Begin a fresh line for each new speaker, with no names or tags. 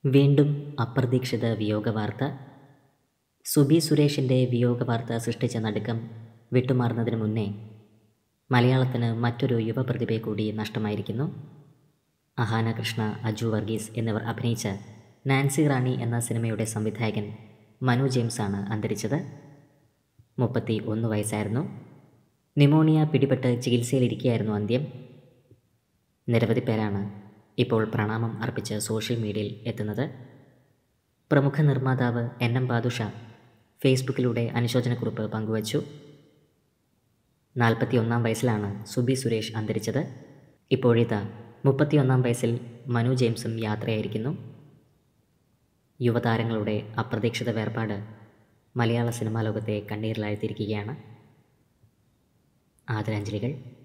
വീണ്ടും അപ്രതീക്ഷിത വിയോഗവാർത്ത സുബി സുരേഷിൻ്റെ വിയോഗവാർത്ത സൃഷ്ടിച്ച നടുക്കം വിട്ടുമാറുന്നതിന് മുന്നേ മലയാളത്തിന് മറ്റൊരു യുവപ്രതിഭയെ കൂടി നഷ്ടമായിരിക്കുന്നു അഹാന കൃഷ്ണ അജു വർഗീസ് എന്നിവർ അഭിനയിച്ച നാൻസി റാണി എന്ന സിനിമയുടെ സംവിധായകൻ മനു ജെയിംസാണ് അന്തരിച്ചത് മുപ്പത്തി ഒന്ന് വയസ്സായിരുന്നു ന്യൂമോണിയ പിടിപെട്ട് ചികിത്സയിലിരിക്കുകയായിരുന്നു അന്ത്യം നിരവധി പേരാണ് ഇപ്പോൾ പ്രണാമം അർപ്പിച്ച് സോഷ്യൽ മീഡിയയിൽ എത്തുന്നത് പ്രമുഖ നിർമ്മാതാവ് എൻ എം ബാദുഷ ഫേസ്ബുക്കിലൂടെ അനുശോചനക്കുറിപ്പ് പങ്കുവച്ചു നാൽപ്പത്തിയൊന്നാം വയസ്സിലാണ് സുബി സുരേഷ് അന്തരിച്ചത് ഇപ്പോഴിതാ മുപ്പത്തിയൊന്നാം വയസ്സിൽ മനു ജെയിംസും യാത്രയായിരിക്കുന്നു യുവതാരങ്ങളുടെ അപ്രതീക്ഷിത വേർപാട് മലയാള സിനിമാ ലോകത്തെ കണ്ണീരിലാഴ്ത്തിയിരിക്കുകയാണ് ആദരാഞ്ജലികൾ